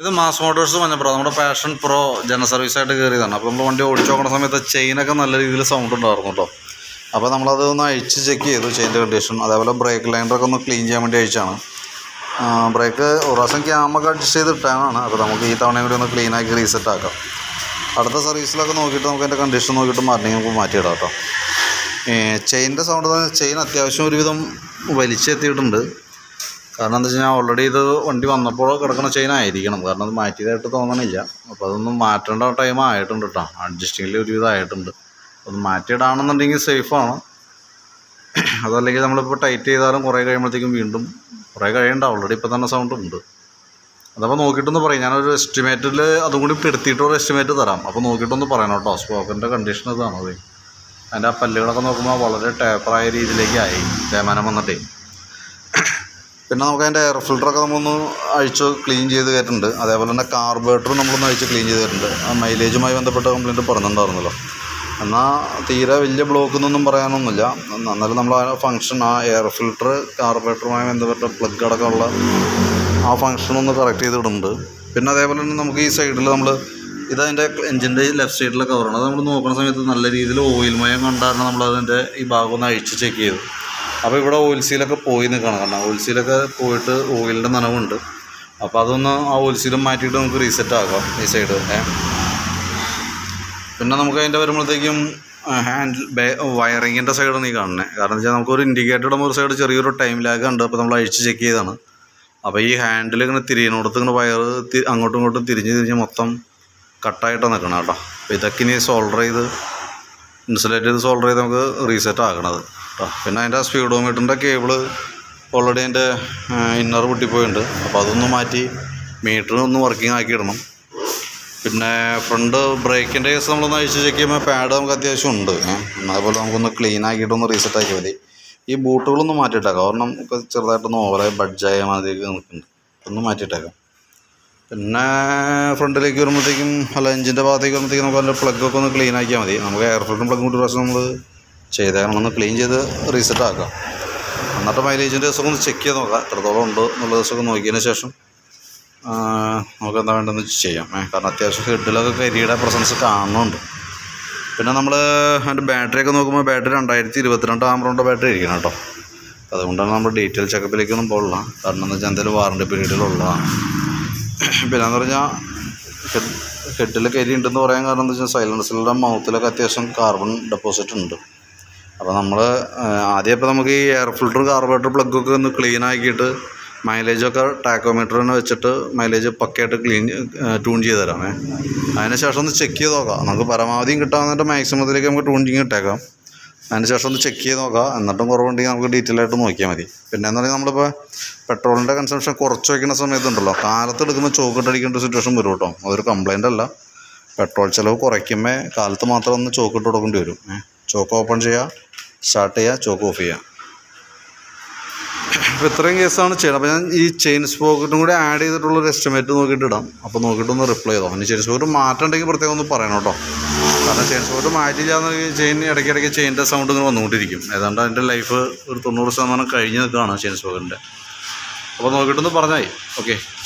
ഇത് mass Motors മഞ്ഞപ്രോ നമ്മുടെ passion pro ജന സർവീസ് ആയിട്ട് കയറിയതാണ് അപ്പോൾ നമ്മൾ വണ്ടി ഓടിച്ചു നോക്കുന്ന സമയത്ത് ചെയിനൊക്കെ നല്ല രീതിയിൽ സൗണ്ട് ഉണ്ടായിരുന്നു കേട്ടോ അപ്പോൾ നമ്മളത് ഒന്ന് അഴിച്ച് ചെക്ക് ചെയ്തു ചെയിൻ്റെ കണ്ടീഷൻ അതേപോലെ ബ്രേക്ക് ലൈനറൊക്കെ ഒന്ന് ക്ലീൻ ചെയ്യാൻ വേണ്ടി അഴിച്ചാണ് ബ്രേക്ക് ഒരു പ്രാവശ്യം ക്യാമൊക്കെ അഡ്ജസ്റ്റ് ചെയ്ത് ഇട്ടാണ് അപ്പോൾ നമുക്ക് ഈ തവണയും കൂടി ഒന്ന് ക്ലീൻ ആക്കി റീസെറ്റ് ആക്കാം അടുത്ത സർവീസിലൊക്കെ നോക്കിയിട്ട് നമുക്ക് അതിൻ്റെ കണ്ടീഷൻ നോക്കിയിട്ട് മാറ്റണമെങ്കിൽ നമുക്ക് മാറ്റിയിടാം കേട്ടോ ചെയിൻ്റെ സൗണ്ട് ചെയിൻ അത്യാവശ്യം ഒരുവിധം വലിച്ചെത്തിയിട്ടുണ്ട് കാരണം എന്താ വെച്ച് കഴിഞ്ഞാൽ ഓൾറെഡി ഇത് വണ്ടി വന്നപ്പോൾ കിടക്കുന്ന ചെയിൻ ആയിരിക്കണം കാരണം അത് മാറ്റിയതായിട്ട് തോന്നണില്ല അപ്പോൾ അതൊന്നും മാറ്റേണ്ട ടൈം ആയിട്ടുണ്ട് കേട്ടോ അഡ്ജസ്റ്റിങ്ങിൽ ഒരുവിധം ആയിട്ടുണ്ട് അത് മാറ്റിയിടാണെന്നുണ്ടെങ്കിൽ സേഫാണ് അതല്ലെങ്കിൽ നമ്മളിപ്പോൾ ടൈറ്റ് ചെയ്താലും കുറേ കഴിയുമ്പോഴത്തേക്കും വീണ്ടും കുറേ കഴിയണ്ട ഓൾറെഡി ഇപ്പോൾ തന്നെ സൗണ്ട് ഉണ്ട് അതപ്പോൾ നോക്കിയിട്ടൊന്ന് പറയും ഞാനൊരു എസ്റ്റിമേറ്റിൽ അതും കൂടി പെടുത്തിയിട്ട് ഒരു എസ്റ്റിമേറ്റ് തരാം അപ്പോൾ നോക്കിയിട്ടൊന്ന് പറയണം കേട്ടോ സ്പോക്കറിൻ്റെ കണ്ടീഷൻ ഇതാണ് അത് അതിൻ്റെ ആ പല്ലുകളൊക്കെ നോക്കുമ്പോൾ വളരെ ടേപ്പറായ രീതിയിലേക്ക് ആയി തേമാനം വന്നിട്ടേ പിന്നെ നമുക്ക് അതിൻ്റെ എയർ ഫിൽറ്ററൊക്കെ നമ്മളൊന്ന് അഴിച്ച് ക്ലീൻ ചെയ്ത് കയറ്റുന്നുണ്ട് അതേപോലെ തന്നെ കാർബേറ്ററും നമ്മളൊന്ന് അഴിച്ച് ക്ലീൻ ചെയ്ത് കയറ്റുന്നുണ്ട് ആ മൈലേജുമായി ബന്ധപ്പെട്ട കംപ്ലയിൻറ്റ് പറഞ്ഞിട്ടുണ്ടായിരുന്നല്ലോ എന്നാൽ തീരെ വലിയ ബ്ലോക്ക് എന്നൊന്നും പറയാനൊന്നുമില്ല എന്നാലും നമ്മൾ ആ ഫങ്ഷൻ ആ എയർ ഫിൽറ്റർ കാർബേറ്ററുമായി ബന്ധപ്പെട്ട പ്ലഗ് അടക്കമുള്ള ആ ഫങ്ഷൻ ഒന്ന് കറക്റ്റ് ചെയ്തിടുന്നുണ്ട് പിന്നെ അതേപോലെ തന്നെ നമുക്ക് ഈ സൈഡിൽ നമ്മൾ ഇതതിൻ്റെ എഞ്ചിൻ്റെ ലെഫ്റ്റ് സൈഡിലെ കവറാണ് അത് നമ്മൾ നോക്കുന്ന സമയത്ത് നല്ല രീതിയിൽ ഓയിൽ മയം കണ്ടാണ് നമ്മൾ അതിൻ്റെ ഈ ഭാഗം ഒന്ന് അഴിച്ച് ചെക്ക് ചെയ്തു അപ്പോൾ ഇവിടെ ഓയിൽ സീലൊക്കെ പോയി നിൽക്കണം കാരണം ഓയിൽ സീലൊക്കെ പോയിട്ട് ഓയിലിൻ്റെ നനവുണ്ട് അപ്പോൾ അതൊന്ന് ആ ഓയിൽ സീലും മാറ്റിയിട്ട് നമുക്ക് റീസെറ്റ് ആക്കാം ഈ സൈഡ് ഏ പിന്നെ നമുക്ക് അതിൻ്റെ വരുമ്പോഴത്തേക്കും ഹാൻഡിൽ ബേ വയറിങ്ങിൻ്റെ സൈഡ് നീ കാണണേ കാരണം വെച്ചാൽ നമുക്കൊരു ഇൻഡിക്കേറ്റർ ഇടുമ്പോൾ ഒരു സൈഡ് ചെറിയൊരു ടൈം ലാഗ് ഉണ്ട് അപ്പോൾ നമ്മൾ അഴിച്ച് ചെക്ക് ചെയ്താണ് അപ്പോൾ ഈ ഹാൻഡിൽ ഇങ്ങനെ തിരിയണോടത്ത് ഇങ്ങനെ വയർ അങ്ങോട്ടും ഇങ്ങോട്ടും തിരിഞ്ഞ് തിരിഞ്ഞ് മൊത്തം കട്ടായിട്ടാണ് നിൽക്കണം കേട്ടോ അപ്പോൾ ഇതൊക്കെ ഇനി സോൾഡർ ചെയ്ത് ഇൻസുലേറ്റ് ചെയ്ത് സോൾഡർ ചെയ്ത് നമുക്ക് റീസെറ്റ് ആക്കണത് കേട്ടോ പിന്നെ അതിൻ്റെ സ്പീഡോമീറ്ററിൻ്റെ കേബിള് ഓൾറെഡി അതിൻ്റെ ഇന്നർ പൊട്ടിപ്പോയിട്ടുണ്ട് അപ്പോൾ അതൊന്ന് മാറ്റി മീറ്റർ ഒന്ന് വർക്കിംഗ് ആക്കി ഇടണം പിന്നെ ഫ്രണ്ട് ബ്രേക്കിൻ്റെ കേസ് നമ്മളൊന്ന് അഴിച്ച് ചെക്ക് ചെയ്യുമ്പോൾ പാഡ് നമുക്ക് അത്യാവശ്യം ഉണ്ട് ഏ. അതുപോലെ നമുക്കൊന്ന് ക്ലീൻ ആക്കിയിട്ടൊന്ന് റീസെറ്റ് ആക്കിയാൽ മതി ഈ ബൂട്ടുകളൊന്ന് മാറ്റിയിട്ടേക്കാം കാരണം നമുക്ക് ചെറുതായിട്ടൊന്ന് ഓവറായി ബഡ്ജായ മാതിരി നിൽക്കുന്നുണ്ട് ഒന്ന് മാറ്റിയിട്ടേക്കാം പിന്നെ ഫ്രണ്ടിലേക്ക് വരുമ്പോഴത്തേക്കും അല്ല എഞ്ചിൻ്റെ ഭാഗത്തേക്ക് വരുമ്പോഴത്തേക്കും നമുക്ക് അതിൻ്റെ പ്ലഗൊക്കെ ഒന്ന് ക്ലീൻ ആക്കിയാൽ മതി നമുക്ക് എയർ ഫിൽറ്ററും പ്ലഗും കൂടി പ്രാവശ്യം നമ്മൾ ചെയ്തേക്കണം ഒന്ന് ക്ലീൻ ചെയ്ത് റീസെറ്റ് ആക്കാം എന്നിട്ട് മൈലേജിൻ്റെ ദിവസമൊക്കെ ഒന്ന് ചെക്ക് ചെയ്ത് നോക്കാം എത്രത്തോളം ഉണ്ട് എന്നുള്ള ദിവസമൊക്കെ നോക്കിയതിന് ശേഷം ആ, നമുക്ക് എന്താ വേണ്ടതെന്ന് വെച്ച് ചെയ്യാം ഏ, കാരണം അത്യാവശ്യം ഹെഡിലൊക്കെ കരിയുടെ പ്രസൻസ് കാണുന്നുണ്ട് പിന്നെ നമ്മൾ അതിൻ്റെ ബാറ്ററിയൊക്കെ നോക്കുമ്പോൾ ബാറ്ററി രണ്ടായിരത്തി ഇരുപത്തിരണ്ട് ആമ്പറോണ്ട് ബാറ്ററി ഇരിക്കണം കേട്ടോ അതുകൊണ്ടാണ് നമ്മൾ ഡീറ്റെയിൽ ചെക്കപ്പിലേക്കൊന്നും പോകില്ല കാരണം എന്താ വെച്ചാൽ എന്തെങ്കിലും വാറണ്ടി പീരീഡിലുള്ളതാണ് പിന്നെ എന്ന് പറഞ്ഞാൽ ഹെഡ് ഹെഡിൽ കരി ഉണ്ടെന്ന് പറയാൻ കാരണം എന്താ വെച്ചാൽ സൈലൻസിലുള്ള മൗത്തിലൊക്കെ അത്യാവശ്യം കാർബൺ ഡെപ്പോസിറ്റ് ഉണ്ട് അപ്പോൾ നമ്മൾ ആദ്യം ഇപ്പോൾ നമുക്ക് ഈ എയർ ഫിൽറ്റർ കാർബറേറ്റർ പ്ലഗൊക്കെ ഒന്ന് ക്ലീൻ ആക്കിയിട്ട് മൈലേജൊക്കെ ടാക്കോമീറ്റർ തന്നെ വെച്ചിട്ട് മൈലേജ് പക്കയായിട്ട് ക്ലീൻ ട്യൂൺ ചെയ്ത് തരാമേ അതിന് ശേഷം ഒന്ന് ചെക്ക് ചെയ്ത് നോക്കാം നമുക്ക് പരമാവധിയും കിട്ടാവുന്നതിൻ്റെ മാക്സിമത്തിലേക്ക് നമുക്ക് ട്യൂണിങ് ഇട്ടേക്കാം അതിന് ശേഷം ഒന്ന് ചെക്ക് ചെയ്ത് നോക്കാം എന്നിട്ടും കുറവുണ്ടെങ്കിൽ നമുക്ക് ഡീറ്റെയിൽ ആയിട്ട് നോക്കിയാൽ മതി പിന്നെ എന്ന് പറഞ്ഞാൽ നമ്മളിപ്പോൾ പെട്രോളിൻ്റെ കൺസംഷൻ കുറച്ച് വയ്ക്കുന്ന സമയത്തുണ്ടല്ലോ കാലത്ത് എടുക്കുമ്പോൾ ചോക്കിട്ടടിക്കേണ്ട സിറ്റുവേഷൻ വരും കേട്ടോ അതൊരു കംപ്ലൈൻ്റ് അല്ല പെട്രോൾ ചിലവ് കുറയ്ക്കുമ്പോൾ കാലത്ത് മാത്രം ഒന്ന് ചോക്കിട്ട് കൊടുക്കേണ്ടി വരും ഏ. ചോക്ക് ഓപ്പൺ ചെയ്യുക സ്റ്റാർട്ട് ചെയ്യുക ചോക്ക് ഓഫ് ചെയ്യുക അപ്പോൾ ഇത്രയും കേസാണ് ചെയ്യണം അപ്പോൾ ഞാൻ ഈ ചെയിൻ സ്പോക്കറ്റും കൂടി ആഡ് ചെയ്തിട്ടുള്ളൊരു എസ്റ്റിമേറ്റ് നോക്കിയിട്ട് ഇടാം അപ്പോൾ നോക്കിയിട്ടൊന്ന് റിപ്ലൈ ചെയ്തോ ഇനി ചെയിൻ സ്പോക്കറ്റ് മാറ്റണ്ടെങ്കിൽ പ്രത്യേകം ഒന്ന് പറയണം കേട്ടോ കാരണം ചെയിൻ സ്പോക്കറ്റ് മാറ്റിയില്ല എന്നുണ്ടെങ്കിൽ ചെയിൻ ഇടയ്ക്കിടയ്ക്ക് ചെയിൻ്റെ സൗണ്ട് ഇങ്ങനെ വന്നുകൊണ്ടിരിക്കും ഏതാണ്ട് അതിൻ്റെ ലൈഫ് ഒരു തൊണ്ണൂറ് ശതമാനം കഴിഞ്ഞ് നിൽക്കുകയാണ് ചെയിൻ സ്പോക്കറ്റിൻ്റെ അപ്പോൾ നോക്കിയിട്ടൊന്ന് പറഞ്ഞാൽ ഓക്കെ